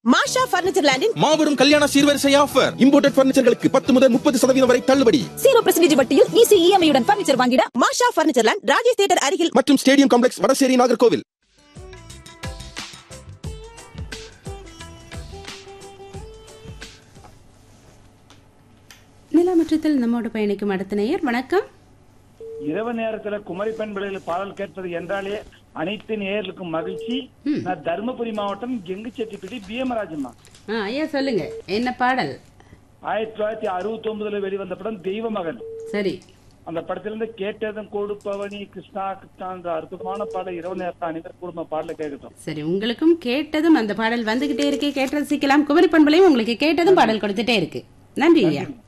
மாஷா furniture லேண்டின் மாபெரும் கல்யாண சீர்வரிசை ஆஃபர் இம்போர்ட்டட் பர்னிச்சர்களுக்கு பத்து முதல் முப்பது சதவீதம் வரை தள்ளுபடி ஜீரோ பர்சன்டேஜ் வட்டியில் ஈஸி இஎம்ஐயுடன் பர்னிச்சர் வாங்கிட Masha furniture land Rajesh theatre அருகில் மற்றும் ஸ்டேடியம் காம்ப்ளெக்ஸ் வடசேரி நாகர்கோவில் நிலமற்றத்தில் நம்மோடு பயணிக்கும் அடுத்த நேயர் வணக்கம் இரவு நேரத்துல குமரி பெண் பிள்ளைகள் பாடல் கேட்பது என்றாலே அனைத்து நேயர்களுக்கும் மகிழ்ச்சி நான் தருமபுரி மாவட்டம் கெங்கு செட்டிப்பட்டி பிஎம்ராஜம்மா ஆ ஐயா சொல்லுங்க என்ன பாடல் ஆயிரத்தி தொள்ளாயிரத்தி அறுபத்தி ஒன்பதுல வெளிவந்த படம் தெய்வ மகன் சரி அந்த படத்திலிருந்து கேட்டதும் கொடுப்பவனி கிருஷ்ணா கிருஷ்ணான்ற அற்புதமான பாடல் இரவு நேரத்தை அனைவர் குடும்ப பாடல கேட்கட்டும் சரி உங்களுக்கும் கேட்டதும் அந்த பாடல் வந்துகிட்டே இருக்கு கேட்டு ரசிக்கலாம் குமரி பண்பலையும் உங்களுக்கு கேட்டதும் பாடல் கொடுத்துட்டே இருக்கு நன்றி ஐயா